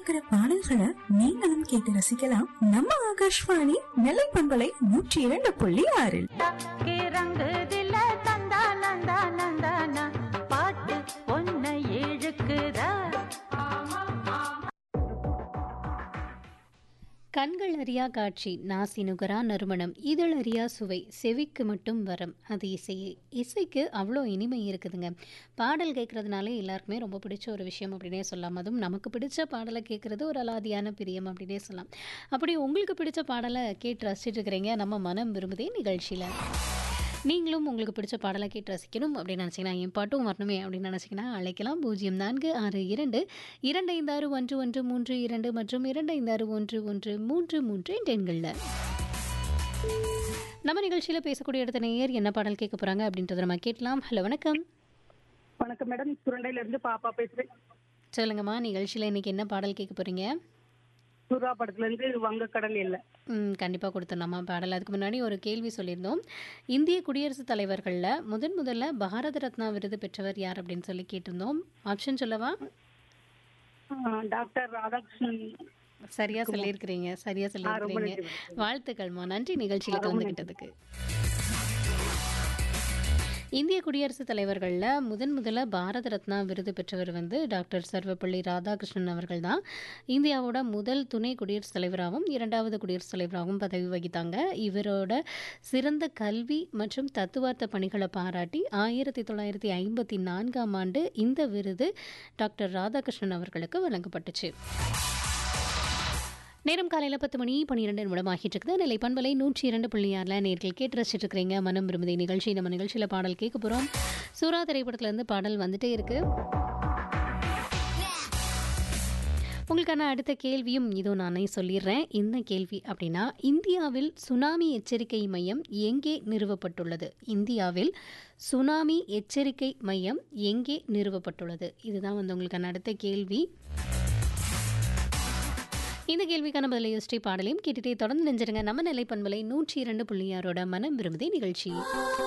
இருக்கிற பாடல்களை நீங்களும் கேட்டு ரசிக்கலாம் நம்ம ஆகாஷ்வாணி நெல்லை பண்பலை நூற்றி இரண்டு புள்ளி ஆறில் தக்கே ரங்குதில தந்தா நந்தா நந்தானா பாட்டு பொன்னை இழுக்குதா கண்கள் அறியா காட்சி நாசி நுகரா நறுமணம் இதழ் அறியா சுவை செவிக்கு மட்டும் வரம் அது இசையே இசைக்கு அவ்வளோ இனிமை இருக்குதுங்க பாடல் கேட்குறதுனாலே எல்லாருக்குமே ரொம்ப பிடிச்ச ஒரு விஷயம் அப்படின்னே சொல்லலாம் அதுவும் நமக்கு பிடிச்ச பாடலை கேட்குறது ஒரு அலாதியான பிரியம் அப்படின்னே சொல்லலாம் அப்படி உங்களுக்கு பிடிச்ச பாடலை கேட்டு ரசிச்சுட்டு இருக்கிறீங்க நம்ம மனம் விரும்புதே நிகழ்ச்சியில் நீங்களும் உங்களுக்கு பிடிச்ச பாடலை கேட்டு ரசிக்கணும் அப்படின்னு நினச்சிங்கன்னா என் பாட்டும் வரணுமே அப்படின்னு நினச்சிங்கன்னா அழைக்கலாம் பூஜ்ஜியம் நான்கு ஆறு இரண்டு இரண்டு ஐந்து ஆறு ஒன்று ஒன்று மூன்று இரண்டு மற்றும் இரண்டு ஐந்து ஆறு ஒன்று ஒன்று மூன்று மூன்று என்ற எண்களில் நம்ம நிகழ்ச்சியில் பேசக்கூடிய இடத்த நேயர் என்ன பாடல் கேட்க போகிறாங்க அப்படின்றத நம்ம கேட்கலாம் ஹலோ வணக்கம் வணக்கம் மேடம் சுரண்டையில இருந்து பாப்பா பேசுறேன் சொல்லுங்கம்மா நிகழ்ச்சியில் இன்னைக்கு என்ன பாடல் கேட்க போகிறீங்க சுறா படத்துல இருந்து வங்கக்கடல் இல்லை ம் கண்டிப்பாக கொடுத்துடலாமா பாடல் அதுக்கு முன்னாடி ஒரு கேள்வி சொல்லியிருந்தோம் இந்திய குடியரசுத் தலைவர்களில் முதன் முதல்ல பாரத ரத்னா விருது பெற்றவர் யார் அப்படின்னு சொல்லி கேட்டிருந்தோம் ஆப்ஷன் சொல்லவா டாக்டர் ராதாகிருஷ்ணன் சரியா சொல்லியிருக்கிறீங்க சரியா சொல்லியிருக்கிறீங்க நன்றி. வாழ்த்துக்கள்மா நன்றி நிகழ்ச்சியில் கலந்துக்கிட்டதுக்கு இந்திய குடியரசுத் தலைவர்களில் முதன் முதல்ல பாரத ரத்னா விருது பெற்றவர் வந்து டாக்டர் சர்வப்பள்ளி ராதாகிருஷ்ணன் அவர்கள் தான் இந்தியாவோட முதல் துணை குடியரசுத் தலைவராகவும் இரண்டாவது குடியரசுத் தலைவராகவும் பதவி வகித்தாங்க இவரோட சிறந்த கல்வி மற்றும் தத்துவார்த்த பணிகளை பாராட்டி ஆயிரத்தி தொள்ளாயிரத்தி ஐம்பத்தி நான்காம் ஆண்டு இந்த விருது டாக்டர் ராதாகிருஷ்ணன் அவர்களுக்கு வழங்கப்பட்டுச்சு நேரம் காலையில் பத்து மணி பன்னிரெண்டு நிமிடம் ஆகிட்டு இருக்குது நிலை பண்பலை நூற்றி இரண்டு புள்ளி ஆறில் நேர்கள் கேட்டு ரசிச்சுட்டு இருக்கிறீங்க மனம் விரும்புதை நிகழ்ச்சி நம்ம நிகழ்ச்சியில் பாடல் கேட்க போகிறோம் சூரா திரைப்படத்துலேருந்து பாடல் வந்துட்டே இருக்கு உங்களுக்கான அடுத்த கேள்வியும் இதோ நானே சொல்லிடுறேன் என்ன கேள்வி அப்படின்னா இந்தியாவில் சுனாமி எச்சரிக்கை மையம் எங்கே நிறுவப்பட்டுள்ளது இந்தியாவில் சுனாமி எச்சரிக்கை மையம் எங்கே நிறுவப்பட்டுள்ளது இதுதான் வந்து உங்களுக்கான அடுத்த கேள்வி இந்த கேள்விக்கான பதிலை யோசிச்சு பாடலையும் கேட்டுட்டே தொடர்ந்து நெஞ்சிருங்க நம்ம நிலை பண்பலை நூற்றி இரண்டு புள்ளி ஆறோட மனம் விரும்புதே நிகழ்ச்சி